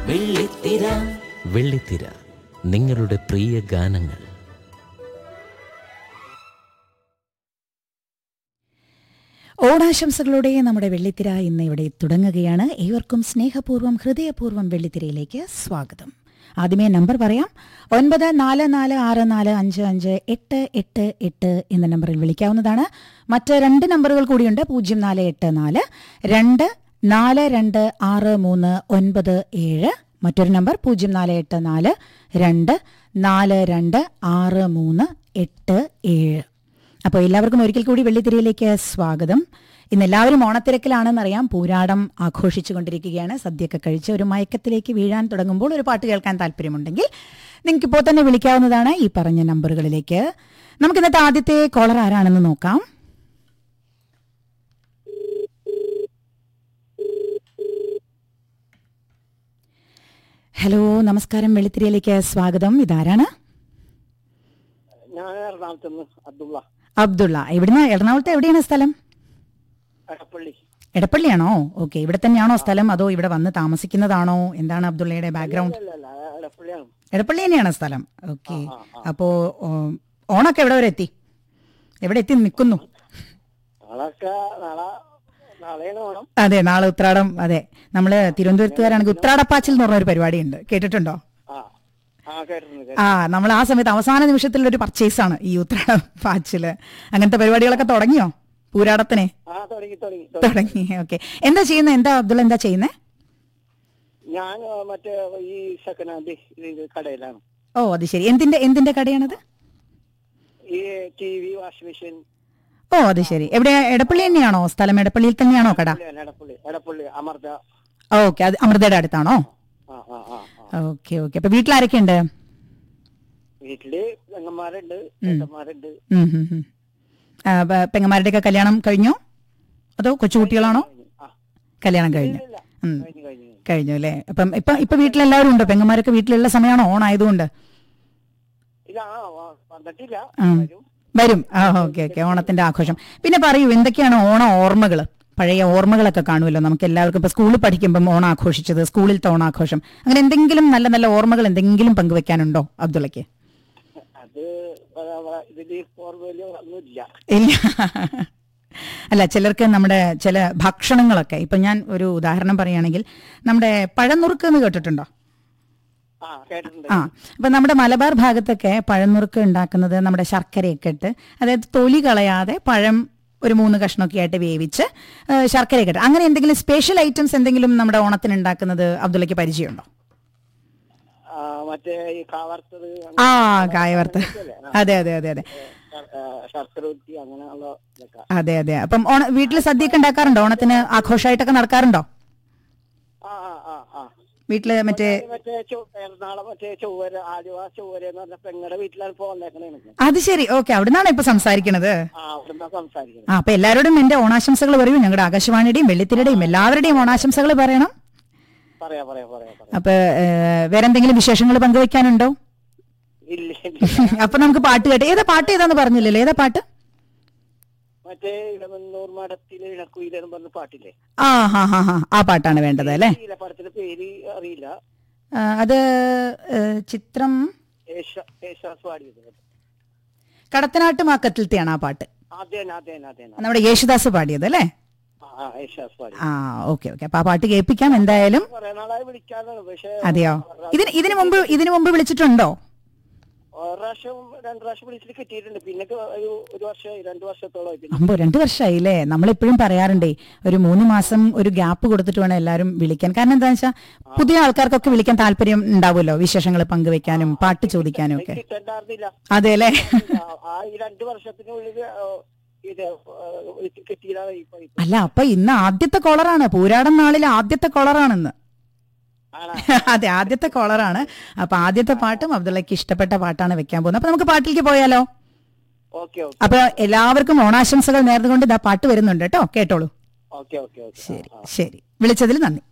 വെള്ളിത്തിര വെള്ളിത്തിര നിങ്ങളുടെ പ്രിയ ഗാനങ്ങൾ ഓണാശംസകളോടെ നമ്മുടെ വെള്ളിത്തിര ഇന്ന് ഇവിടെ തുടങ്ങുകയാണ് ഏവർക്കും സ്നേഹപൂർവ്വം ഹൃദയപൂർവ്വം വെള്ളിത്തിരയിലേക്ക് സ്വാഗതം ആദ്യമേ നമ്പർ പറയാം ഒൻപത് നാല് നാല് ആറ് നാല് അഞ്ച് അഞ്ച് എട്ട് എട്ട് എട്ട് എന്ന നമ്പറിൽ വിളിക്കാവുന്നതാണ് മറ്റ് രണ്ട് നമ്പറുകൾ കൂടിയുണ്ട് പൂജ്യം നാല് എട്ട് നാല് രണ്ട് നാല് രണ്ട് ആറ് മൂന്ന് ഒൻപത് ഏഴ് മറ്റൊരു നമ്പർ പൂജ്യം നാല് എട്ട് നാല് രണ്ട് നാല് രണ്ട് ആറ് മൂന്ന് എട്ട് ഏഴ് അപ്പോൾ എല്ലാവർക്കും ഒരിക്കൽ കൂടി വെള്ളിത്തിരയിലേക്ക് സ്വാഗതം ഇന്ന് എല്ലാവരും ഓണത്തിരക്കിലാണെന്നറിയാം പൂരാടം ആഘോഷിച്ചുകൊണ്ടിരിക്കുകയാണ് സദ്യയൊക്കെ കഴിച്ച് ഒരു മയക്കത്തിലേക്ക് വീഴാൻ തുടങ്ങുമ്പോൾ ഒരു പാട്ട് കേൾക്കാൻ താല്പര്യമുണ്ടെങ്കിൽ നിങ്ങൾക്ക് ഇപ്പോൾ തന്നെ വിളിക്കാവുന്നതാണ് ഈ പറഞ്ഞ നമ്പറുകളിലേക്ക് നമുക്ക് ഇന്നത്തെ ആദ്യത്തെ കോളർ ആരാണെന്ന് നോക്കാം ഹലോ നമസ്കാരം വെള്ളിത്തിരയിലേക്ക് സ്വാഗതം ഇതാരാണ് ഞാൻ എറണാകുളത്ത് നിന്ന് അബ്ദുള്ള അബ്ദുള്ള ഇവിടുന്ന് എറണാകുളത്ത് എവിടെയാണ് സ്ഥലം എടപ്പള്ളി എടപ്പള്ളിയാണോ ഓക്കെ ഇവിടെ തന്നെയാണോ സ്ഥലം അതോ ഇവിടെ വന്ന് താമസിക്കുന്നതാണോ എന്താണ് അബ്ദുള്ളയുടെ ബാക്ക്ഗ്രൗണ്ട് അല്ല അല്ല എടപ്പള്ളിയാണ് എടപ്പള്ളി തന്നെയാണ് സ്ഥലം ഓക്കെ അപ്പോ ഓ, ഓണൊക്കെ എവിടെ വരെ എത്തി എവിടെ എത്തി നിൽക്കുന്നു നാളൊക്കെ നാളെ നാളെയാണ് ഓണം അതെ നാളെ ഉത്രാടം അതെ നമ്മള് തിരുവനന്തപുരത്തുകാരാണെങ്കിൽ ഉത്രാടപ്പാച്ചിൽ എന്ന് പറഞ്ഞ ഒരു പരിപാടി ഉണ്ട് കേട്ടിട്ടുണ്ടോ ആ ആ കേട്ടിട്ടുണ്ട് ആ നമ്മൾ ആ സമയത്ത് അവസാന നിമിഷത്തിലുള്ള ഒരു പർച്ചേസ് ആണ് ഈ ഉത്രാട പാച്ചില് അങ്ങനത്തെ പരിപാടികളൊക്കെ തുടങ്ങിയോ പൂരാടത്തിനെ ആ തുടങ്ങി തുടങ്ങി തുടങ്ങി. തുടങ്ങി ഓക്കെ എന്താ ചെയ്യുന്നത് എന്താ അബ്ദുള്ള എന്താ ചെയ്യുന്നത് ഞാൻ ആ, മറ്റേ ഈ സെക്കൻഡ് ഹാൻഡ് ഇത് കടയിലാണ് ഓ അത് ശരി എന്തിന്റെ എന്തിന്റെ കടയാണത് ഈ ടി വി വാഷിംഗ് മെഷീൻ ഓ അത് ശരി എവിടെ എടപ്പള്ളി തന്നെയാണോ സ്ഥലം എടപ്പള്ളിയിൽ തന്നെയാണോ കട എടപ്പള്ളി എടപ്പള്ളി അമർത്ത ഓക്കെ അത് അമൃതയുടെ അടുത്താണോ ആ ആ ആ ആ. ഓക്കെ ഓക്കെ അപ്പൊ വീട്ടിൽ ആരൊക്കെ ഉണ്ട് വീട്ടില് പെങ്ങന്മാരുണ്ട് ചേട്ടന്മാരുണ്ട് പെങ്ങന്മാരുടെ ഒക്കെ കല്യാണം കഴിഞ്ഞോ അതോ കൊച്ചുകുട്ടികളാണോ ആ കല്യാണം കഴിഞ്ഞു ഇല്ല ഉം. കഴിഞ്ഞു കഴിഞ്ഞു കഴിഞ്ഞു അല്ലേ അപ്പം ഇപ്പൊ ഇപ്പൊ വീട്ടിലെല്ലാവരും ഉണ്ടോ പെങ്ങന്മാരൊക്കെ വീട്ടിലുള്ള സമയമാണോ ഓണായതുകൊണ്ട് ഇല്ല ആ വ- വന്നിട്ടില്ല ഉം. വരും വരും ആ ഓക്കെ ഓക്കെ ഓണത്തിന്റെ ആഘോഷം പിന്നെ പറയൂ എന്തൊക്കെയാണ് ഓണ ഓർമ്മകൾ പഴയ ഓർമ്മകളൊക്കെ കാണുമല്ലോ നമുക്ക് എല്ലാവർക്കും ഇപ്പൊ സ്കൂളിൽ പഠിക്കുമ്പോൾ ഓണം ആഘോഷിച്ചത് സ്കൂളിലത്തെ ഓണാഘോഷം അങ്ങനെ എന്തെങ്കിലും നല്ല നല്ല ഓർമ്മകൾ എന്തെങ്കിലും പങ്കുവെക്കാനുണ്ടോ അബ്ദുള്ളക്ക് അത് വ- വ- ഇതില് ഓർമ്മയില് ഒന്നുമില്ല ഇല്ല അല്ല ചിലർക്ക് നമ്മുടെ ചില ഭക്ഷണങ്ങളൊക്കെ ഇപ്പൊ ഞാൻ ഒരു ഉദാഹരണം പറയുകയാണെങ്കിൽ നമ്മുടെ പഴനുറുക്ക് എന്ന് കേട്ടിട്ടുണ്ടോ ആ കേട്ടിട്ടുണ്ട് ആ അപ്പൊ നമ്മുടെ മലബാർ ഭാഗത്തൊക്കെ പഴനുറുക്ക് ഉണ്ടാക്കുന്നത് നമ്മുടെ ശർക്കരയൊക്കെ ഇട്ട് അതായത് തൊലി കളയാതെ പഴം ഒരു മൂന്ന് കഷ്ണമൊക്കെ ആയിട്ട് വേവിച്ച് ഏ, ശർക്കരയൊക്കെ ഇട്ട് അങ്ങനെ എന്തെങ്കിലും സ്പെഷ്യൽ ഐറ്റംസ് എന്തെങ്കിലും നമ്മുടെ ഓണത്തിന് ഉണ്ടാക്കുന്നത് അബ്ദുള്ളക്ക് പരിചയമുണ്ടോ ആ, മറ്റേ ഈ കാവർത്തത് ആ കായവർത്ത് അതെ അതെ അതെ അതെ ശർക്കര ഉരുട്ടി അങ്ങനെയുള്ള ഇതൊക്കെ അതെ അതെ അപ്പം ഓണ വീട്ടിൽ സദ്യയൊക്കെ ഉണ്ടാക്കാറുണ്ടോ ഓണത്തിന് ആഘോഷമായിട്ടൊക്കെ നടക്കാറുണ്ടോ ആ ആ ആ ആ വീട്ടില് മറ്റേ മറ്റേ ചൊ- എറണാകുളം മറ്റേ ചൊവ്വര ആലുവ ചൊവ്വര എന്ന് പറഞ്ഞ പെങ്ങടെ വീട്ടിലാണ് ഇപ്പൊ വന്നേക്കണേ എനിക്ക് അത് ശരി ഓക്കെ അവിടുന്നാണ് ഇപ്പൊ സംസാരിക്കണത് ആ അവിടുന്ന് സംസാരിക്കുന്നത് ആ അപ്പൊ എല്ലാവരോടും എന്റെ ഓണാശംസകൾ പറയൂ ഞങ്ങളുടെ ആകാശവാണിയുടെയും വെള്ളിത്തിരയുടെയും എല്ലാവരുടെയും ഓണാശംസകൾ പറയണം പറയാ പറയാ പറയാ പറയാ അപ്പൊ ഏ, വേറെ എന്തെങ്കിലും വിശേഷങ്ങൾ പങ്കുവെക്കാനുണ്ടോ ഇല്ല ഇല്ല. അപ്പൊ നമുക്ക് പാട്ട് കേട്ടെ ഏതാ പാട്ട് ഏതാന്ന് പറഞ്ഞില്ലല്ലോ ഏതാ പാട്ട് മറ്റേ ഇളമന്നൂർ മഠത്തിലെ ഇളക്കുയിലെന്ന് പറഞ്ഞ പാട്ടില്ലേ ആ ഹാ ഹാ ഹാ ആ പാട്ടാണ് വേണ്ടത് അല്ലേ അറിയില്ല പടത്തിന്റെ പേര് അറിയില്ല ആ, അത് ഏ, ചിത്രം ഏഷ ഏഷാസ് പാടിയത് കടത്തനാട്ട് മാക്കത്തിലത്തെയാണ് ആ പാട്ട് അതേന അതേന അതേന നമ്മുടെ യേശുദാസ് പാടിയത് അല്ലേ ആ ആ, ഏഷാസ് പാടി ആ ഓക്കെ ഓക്കെ അപ്പൊ ആ പാട്ട് കേൾപ്പിക്കാം എന്തായാലും കുറെ നാളായി വിളിക്കാനാണ് പക്ഷെ അതെയോ ഇതിന് ഇതിനു മുമ്പ് ഇതിനു മുമ്പ് വിളിച്ചിട്ടുണ്ടോ ഒരു പ്രാവശ്യം രണ്ടു പ്രാവശ്യം വിളിച്ചിട്ട് കിട്ടിയിട്ടുണ്ട് പിന്നെ ഒരു ഒരു വർഷമായി രണ്ടു വർഷത്തോളം പിന്നെ അമ്പോ രണ്ടു വർഷമായില്ലേ നമ്മളെപ്പോഴും പറയാറുണ്ടേ ഒരു മൂന്ന് മാസം ഒരു ഗ്യാപ്പ് കൊടുത്തിട്ട് വേണം എല്ലാവരും വിളിക്കാൻ കാരണം എന്താ വെച്ചാൽ പുതിയ ആൾക്കാർക്കൊക്കെ വിളിക്കാൻ താല്പര്യം ഉണ്ടാവുമല്ലോ വിശേഷങ്ങൾ പങ്കുവെക്കാനും പാട്ട് ചോദിക്കാനും ഒക്കെ കിട്ടണ്ടായിരുന്നില്ല അതെ അല്ലേ ആ- ആ ഈ രണ്ടു വർഷത്തിനുള്ളിൽ ആ, ഇത് ആ, വിളിച്ച് കിട്ടിയതാണ് ഇപ്പൊ ഇപ്പൊ അല്ല അപ്പൊ ഇന്ന് ആദ്യത്തെ കോളറാണ് പൂരാടം നാളിലെ ആദ്യത്തെ കോളറാണിന്ന് ആണോ അതെ ആദ്യത്തെ കോളറാണ് അപ്പൊ ആദ്യത്തെ പാട്ടും അബ്ദുള്ളക്ക് ഇഷ്ടപ്പെട്ട പാട്ടാണ് വെക്കാൻ പോകുന്നത് അപ്പൊ നമുക്ക് പാട്ടിലേക്ക് പോയാലോ ഓക്കെ ഓക്കെ അപ്പൊ എല്ലാവർക്കും ഓണാശംസകൾ നേർന്നുകൊണ്ട് ഇതാ പാട്ട് വരുന്നുണ്ട് കേട്ടോ കേട്ടോളൂ ഓക്കെ ഓക്കെ ഓക്കെ ശരി ശരി വിളിച്ചതിൽ നന്ദി